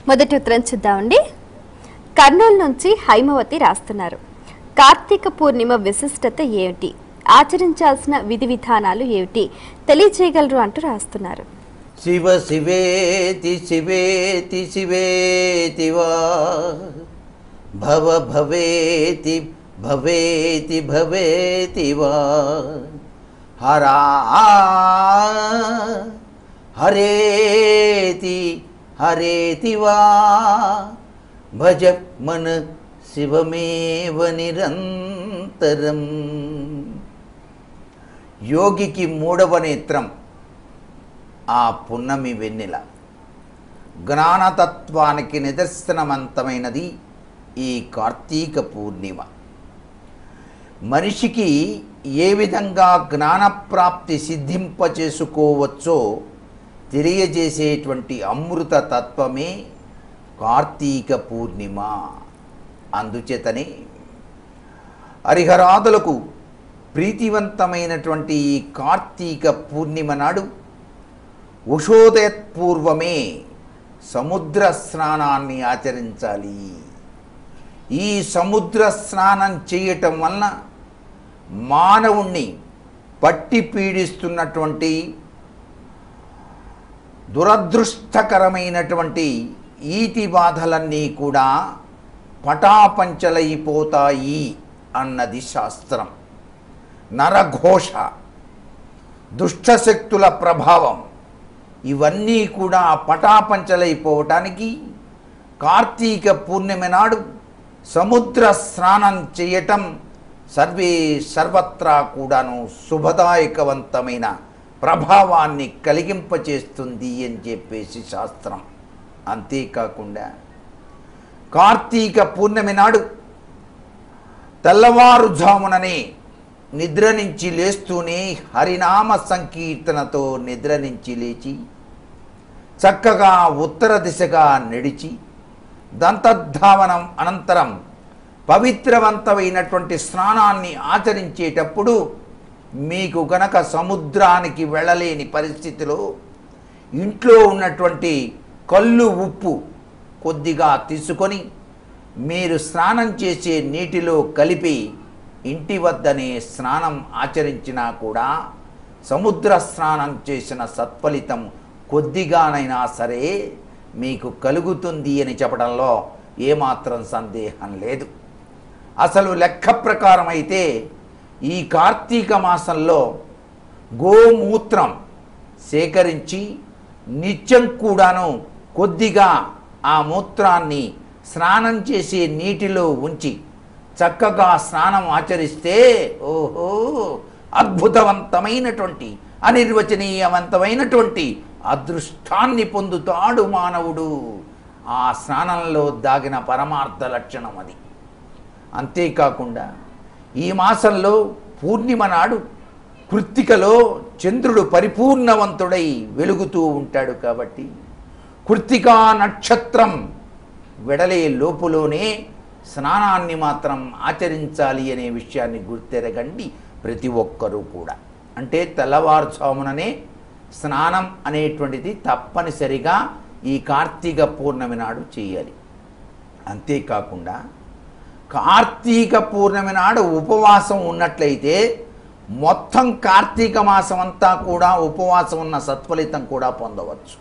మొదటి ఉత్తరం చూద్దామండి కర్నూలు నుంచి హైమవతి రాస్తున్నారు కార్తీక పూర్ణిమ విశిష్టత ఏమిటి ఆచరించాల్సిన విధి విధానాలు ఏమిటి తెలియచేయగలరు అంటూ రాస్తున్నారు శివ శివేతి శివేతి శివేతి వా భవ భవేతి భవేతి భవేతి వా హరా హరేతి హరేతి వా భజ మన శివమేవ నిరంతరం యోగికి మూడవ నేత్రం ఆ పున్నమి వెన్నెల జ్ఞానతత్వానికి నిదర్శనవంతమైనది ఈ కార్తీక పూర్ణిమ మనిషికి ఏ విధంగా జ్ఞానప్రాప్తి సిద్ధింప చేసుకోవచ్చో తెలియజేసేటువంటి అమృత తత్వమే కార్తీక పూర్ణిమ అందుచేతనే హరిహరాదులకు ప్రీతివంతమైనటువంటి ఈ కార్తీక పూర్ణిమ నాడు ఉషోదయపూర్వమే సముద్ర స్నానాన్ని ఆచరించాలి ఈ సముద్ర స్నానం చేయటం వలన మానవుణ్ణి పట్టి పీడిస్తున్నటువంటి దురదృష్టకరమైనటువంటి ఈతి బాధలన్నీ కూడా పటాపంచలైపోతాయి అన్నది శాస్త్రం నరఘోష దుష్టశక్తుల ప్రభావం ఇవన్నీ కూడా పటాపంచలైపోవటానికి కార్తీక పూర్ణిమ నాడు సముద్ర స్నానం చేయటం సర్వే సర్వత్రా కూడాను శుభదాయకవంతమైన ప్రభావాన్ని కలిగింపచేస్తుంది అని చెప్పేసి శాస్త్రం అంతేకాకుండా కార్తీక పూర్ణమి నాడు తెల్లవారుజాముననే నిద్ర నుంచి లేస్తూనే హరినామ సంకీర్తనతో నిద్ర నుంచి లేచి చక్కగా ఉత్తర దిశగా నడిచి దంతధావనం అనంతరం పవిత్రవంతమైనటువంటి స్నానాన్ని ఆచరించేటప్పుడు మీకు గనక సముద్రానికి వెళ్ళలేని పరిస్థితిలో ఇంట్లో ఉన్నటువంటి కళ్ళు ఉప్పు కొద్దిగా తీసుకొని మీరు స్నానం చేసే నీటిలో కలిపి ఇంటి వద్దనే స్నానం ఆచరించినా కూడా సముద్ర స్నానం చేసిన సత్ఫలితం కొద్దిగానైనా సరే మీకు కలుగుతుంది అని చెప్పడంలో ఏమాత్రం సందేహం లేదు అసలు లెక్క ప్రకారం అయితే ఈ కార్తీక మాసంలో గోమూత్రం సేకరించి నిత్యం కూడాను కొద్దిగా ఆ మూత్రాన్ని స్నానం చేసే నీటిలో ఉంచి చక్కగా స్నానం ఆచరిస్తే ఓహో అద్భుతవంతమైనటువంటి అనిర్వచనీయవంతమైనటువంటి అదృష్టాన్ని పొందుతాడు మానవుడు ఆ స్నానంలో దాగిన పరమార్థ లక్షణం అది అంతేకాకుండా ఈ మాసంలో పూర్ణిమ నాడు కృత్తికలో చంద్రుడు పరిపూర్ణవంతుడై వెలుగుతూ ఉంటాడు కాబట్టి కృత్తికా నక్షత్రం వెడలే లోపులోనే స్నానాన్ని మాత్రం ఆచరించాలి అనే విషయాన్ని గుర్తెరగండి ప్రతి ఒక్కరూ కూడా అంటే తెల్లవారుజాముననే స్నానం అనేటువంటిది తప్పనిసరిగా ఈ కార్తీక పూర్ణమి నాడు చేయాలి అంతేకాకుండా కార్తీక పూర్ణమి నాడు ఉపవాసం ఉన్నట్లయితే మొత్తం కార్తీక మాసం అంతా కూడా ఉపవాసం ఉన్న సత్ఫలితం కూడా పొందవచ్చు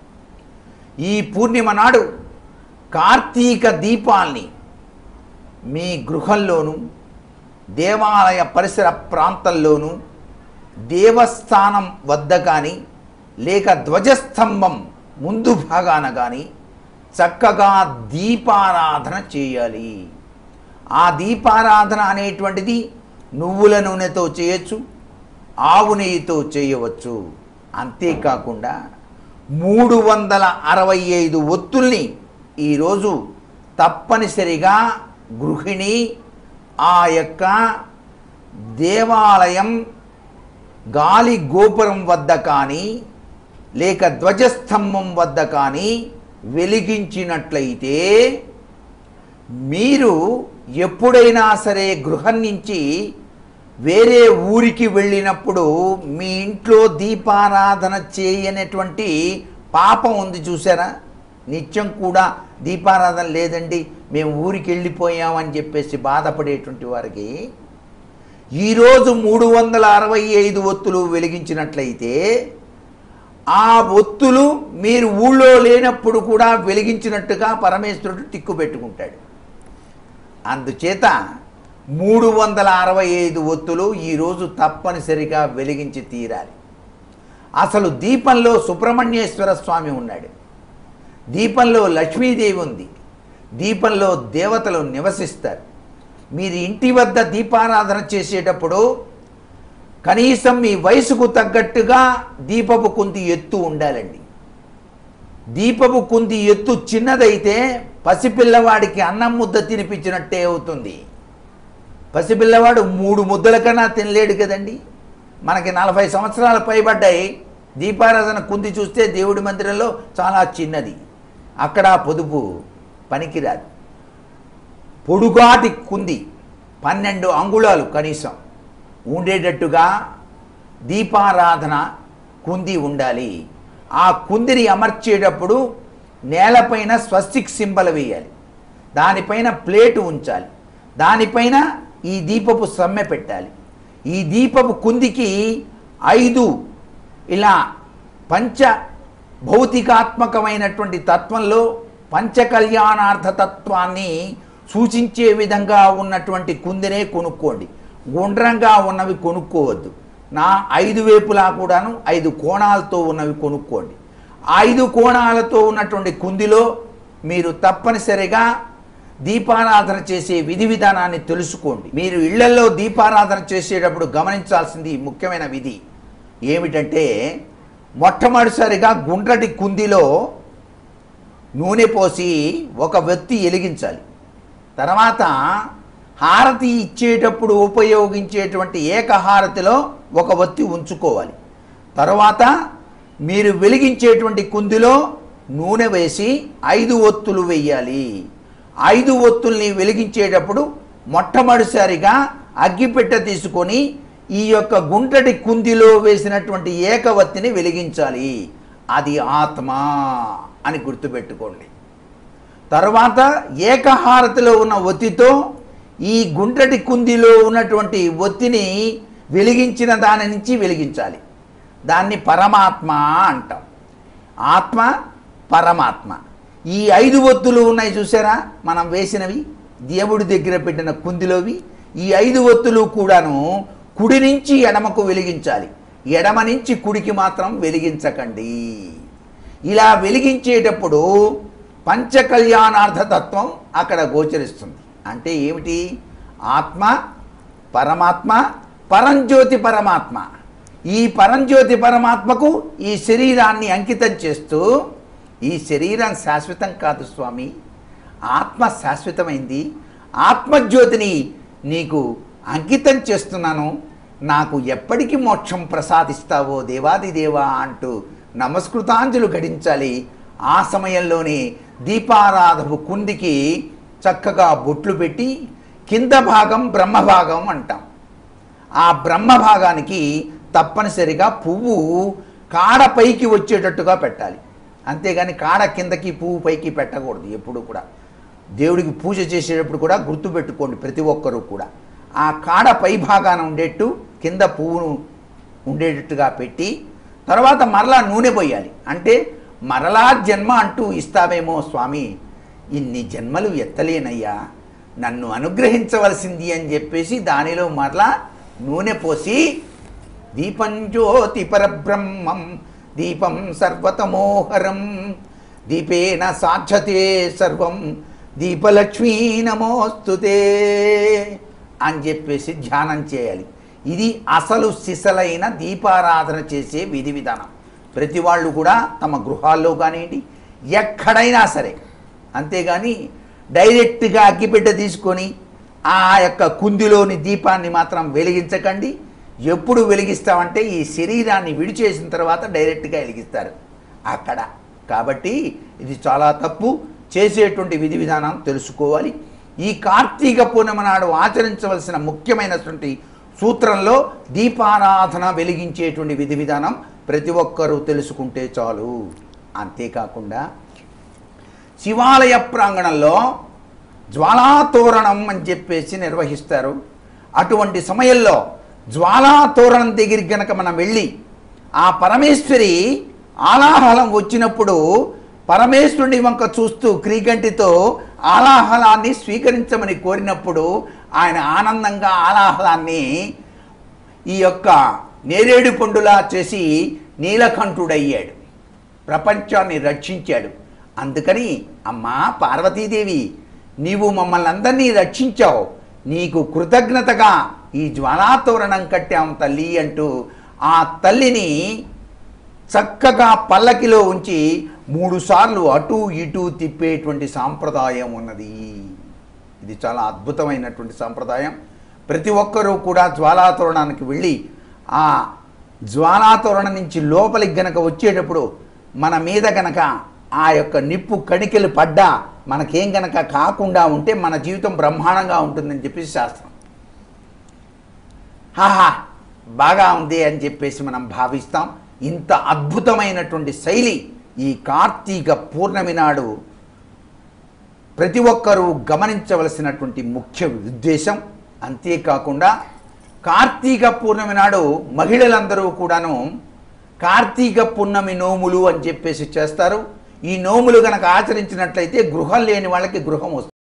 ఈ పూర్ణిమ నాడు కార్తీక దీపాల్ని మీ గృహంలోను దేవాలయ పరిసర ప్రాంతంలోను దేవస్థానం వద్ద కానీ లేక ధ్వజస్తంభం ముందు భాగాన కానీ చక్కగా దీపారాధన చేయాలి ఆ దీపారాధన అనేటువంటిది నువ్వుల నూనెతో చేయొచ్చు ఆవు నెయ్యితో చేయవచ్చు అంతేకాకుండా మూడు వందల అరవై ఐదు ఒత్తుల్ని ఈరోజు తప్పనిసరిగా గృహిణి ఆ యొక్క దేవాలయం గాలి గోపురం వద్ద కానీ లేక ధ్వజస్తంభం వద్ద కానీ వెలిగించినట్లయితే మీరు ఎప్పుడైనా సరే గృహం నుంచి వేరే ఊరికి వెళ్ళినప్పుడు మీ ఇంట్లో దీపారాధన చేయనటువంటి పాపం ఉంది చూసారా నిత్యం కూడా దీపారాధన లేదండి మేము ఊరికి వెళ్ళిపోయామని చెప్పేసి బాధపడేటువంటి వారికి ఈరోజు మూడు వందల అరవై ఐదు ఒత్తులు వెలిగించినట్లయితే ఆ ఒత్తులు మీరు ఊళ్ళో లేనప్పుడు కూడా వెలిగించినట్టుగా పరమేశ్వరుడు టిక్కు పెట్టుకుంటాడు అందుచేత మూడు వందల అరవై ఐదు ఒత్తులు ఈరోజు తప్పనిసరిగా వెలిగించి తీరాలి అసలు దీపంలో సుబ్రహ్మణ్యేశ్వర స్వామి ఉన్నాడు దీపంలో లక్ష్మీదేవి ఉంది దీపంలో దేవతలు నివసిస్తారు మీరు ఇంటి వద్ద దీపారాధన చేసేటప్పుడు కనీసం మీ వయసుకు తగ్గట్టుగా దీపపు కుంది ఎత్తు ఉండాలండి దీపపు కుంది ఎత్తు చిన్నదైతే పసిపిల్లవాడికి అన్నం ముద్ద తినిపించినట్టే అవుతుంది పసిపిల్లవాడు మూడు ముద్దల కన్నా తినలేడు కదండి మనకి నలభై సంవత్సరాలు పైబడ్డాయి దీపారాధన కుంది చూస్తే దేవుడి మందిరంలో చాలా చిన్నది అక్కడ పొదుపు పనికిరాదు పొడుగాటి కుంది పన్నెండు అంగుళాలు కనీసం ఉండేటట్టుగా దీపారాధన కుంది ఉండాలి ఆ కుందిని అమర్చేటప్పుడు నేలపైన స్వస్తిక్ సింబల్ వేయాలి దానిపైన ప్లేటు ఉంచాలి దానిపైన ఈ దీపపు సమ్మె పెట్టాలి ఈ దీపపు కుందికి ఐదు ఇలా పంచ భౌతికాత్మకమైనటువంటి తత్వంలో పంచకల్యాణార్థ తత్వాన్ని సూచించే విధంగా ఉన్నటువంటి కుందినే కొనుక్కోండి గుండ్రంగా ఉన్నవి కొనుక్కోవద్దు నా ఐదు వైపులా కూడాను ఐదు కోణాలతో ఉన్నవి కొనుక్కోండి ఐదు కోణాలతో ఉన్నటువంటి కుందిలో మీరు తప్పనిసరిగా దీపారాధన చేసే విధి విధానాన్ని తెలుసుకోండి మీరు ఇళ్లలో దీపారాధన చేసేటప్పుడు గమనించాల్సింది ముఖ్యమైన విధి ఏమిటంటే మొట్టమొదటిసారిగా గుండ్రటి కుందిలో నూనె పోసి ఒక వ్యక్తి వెలిగించాలి తర్వాత హారతి ఇచ్చేటప్పుడు ఉపయోగించేటువంటి ఏకహారతిలో ఒక వత్తి ఉంచుకోవాలి తర్వాత మీరు వెలిగించేటువంటి కుందిలో నూనె వేసి ఐదు ఒత్తులు వెయ్యాలి ఐదు ఒత్తుల్ని వెలిగించేటప్పుడు మొట్టమొదటిసారిగా అగ్గిపెట్టె తీసుకొని ఈ యొక్క గుంటటి కుందిలో వేసినటువంటి ఏకవత్తిని వెలిగించాలి అది ఆత్మ అని గుర్తుపెట్టుకోండి తర్వాత ఏకహారతిలో ఉన్న ఒత్తితో ఈ గుంటటి కుందిలో ఉన్నటువంటి ఒత్తిని వెలిగించిన దాని నుంచి వెలిగించాలి దాన్ని పరమాత్మ అంటాం ఆత్మ పరమాత్మ ఈ ఐదు ఒత్తులు ఉన్నాయి చూసారా మనం వేసినవి దేవుడి దగ్గర పెట్టిన కుందిలోవి ఈ ఐదు ఒత్తులు కూడాను కుడి నుంచి ఎడమకు వెలిగించాలి ఎడమ నుంచి కుడికి మాత్రం వెలిగించకండి ఇలా వెలిగించేటప్పుడు పంచకళ్యాణార్థ తత్వం అక్కడ గోచరిస్తుంది అంటే ఏమిటి ఆత్మ పరమాత్మ పరంజ్యోతి పరమాత్మ ఈ పరంజ్యోతి పరమాత్మకు ఈ శరీరాన్ని అంకితం చేస్తూ ఈ శరీరం శాశ్వతం కాదు స్వామి ఆత్మ శాశ్వతమైంది ఆత్మజ్యోతిని నీకు అంకితం చేస్తున్నాను నాకు ఎప్పటికి మోక్షం ప్రసాదిస్తావో దేవాది దేవా అంటూ నమస్కృతాంజలు గడించాలి ఆ సమయంలోనే దీపారాధపు కుందికి చక్కగా బొట్లు పెట్టి కింద భాగం బ్రహ్మభాగం అంటాం ఆ బ్రహ్మ భాగానికి తప్పనిసరిగా పువ్వు కాడ పైకి వచ్చేటట్టుగా పెట్టాలి అంతేగాని కాడ కిందకి పువ్వు పైకి పెట్టకూడదు ఎప్పుడు కూడా దేవుడికి పూజ చేసేటప్పుడు కూడా గుర్తుపెట్టుకోండి ప్రతి ఒక్కరూ కూడా ఆ కాడ పై భాగాన ఉండేట్టు కింద పువ్వును ఉండేటట్టుగా పెట్టి తర్వాత మరలా నూనె పోయాలి అంటే మరలా జన్మ అంటూ ఇస్తావేమో స్వామి ఇన్ని జన్మలు ఎత్తలేనయ్యా నన్ను అనుగ్రహించవలసింది అని చెప్పేసి దానిలో మరలా నూనె పోసి దీపం జ్యోతి పరబ్రహ్మం దీపం సర్వతమోహరం దీపేన సాధ్యతే సర్వం దీపలక్ష్మీ నమోస్తుతే అని చెప్పేసి ధ్యానం చేయాలి ఇది అసలు సిసలైన దీపారాధన చేసే విధి విధానం ప్రతి వాళ్ళు కూడా తమ గృహాల్లో కానివ్వండి ఎక్కడైనా సరే అంతేగాని డైరెక్ట్గా అగ్గిపెట్టె తీసుకొని ఆ యొక్క కుందిలోని దీపాన్ని మాత్రం వెలిగించకండి ఎప్పుడు వెలిగిస్తామంటే ఈ శరీరాన్ని విడిచేసిన తర్వాత డైరెక్ట్గా వెలిగిస్తారు అక్కడ కాబట్టి ఇది చాలా తప్పు చేసేటువంటి విధి విధానం తెలుసుకోవాలి ఈ కార్తీక పూర్ణిమ నాడు ఆచరించవలసిన ముఖ్యమైనటువంటి సూత్రంలో దీపారాధన వెలిగించేటువంటి విధి విధానం ప్రతి ఒక్కరూ తెలుసుకుంటే చాలు అంతేకాకుండా శివాలయ ప్రాంగణంలో జ్వాలాతోరణం అని చెప్పేసి నిర్వహిస్తారు అటువంటి సమయంలో జ్వాలాతోరణం దగ్గరికి గనక మనం వెళ్ళి ఆ పరమేశ్వరి ఆలాహలం వచ్చినప్పుడు పరమేశ్వరుని వంక చూస్తూ క్రీగంటితో ఆలాహలాన్ని స్వీకరించమని కోరినప్పుడు ఆయన ఆనందంగా ఆలాహలాన్ని ఈ యొక్క నేరేడు పండులా చేసి నీలకంఠుడయ్యాడు ప్రపంచాన్ని రక్షించాడు అందుకని అమ్మా పార్వతీదేవి నీవు మమ్మల్ని అందరినీ రక్షించావు నీకు కృతజ్ఞతగా ఈ జ్వాలాతోరణం కట్టాం తల్లి అంటూ ఆ తల్లిని చక్కగా పల్లకిలో ఉంచి మూడు సార్లు అటు ఇటు తిప్పేటువంటి సాంప్రదాయం ఉన్నది ఇది చాలా అద్భుతమైనటువంటి సాంప్రదాయం ప్రతి ఒక్కరూ కూడా జ్వాలాతోరణానికి వెళ్ళి ఆ జ్వాలాతోరణం నుంచి లోపలికి గనక వచ్చేటప్పుడు మన మీద గనక ఆ యొక్క నిప్పు కణికెలు పడ్డా మనకేం గనక కాకుండా ఉంటే మన జీవితం బ్రహ్మాండంగా ఉంటుందని చెప్పేసి శాస్త్రం హాహా బాగా ఉంది అని చెప్పేసి మనం భావిస్తాం ఇంత అద్భుతమైనటువంటి శైలి ఈ కార్తీక పూర్ణమి నాడు ప్రతి ఒక్కరూ గమనించవలసినటువంటి ముఖ్య ఉద్దేశం అంతేకాకుండా కార్తీక పూర్ణమి నాడు మహిళలందరూ కూడాను కార్తీక పూర్ణమి నోములు అని చెప్పేసి చేస్తారు ఈ నోములు గనక ఆచరించినట్లయితే గృహం లేని వాళ్ళకి గృహం వస్తుంది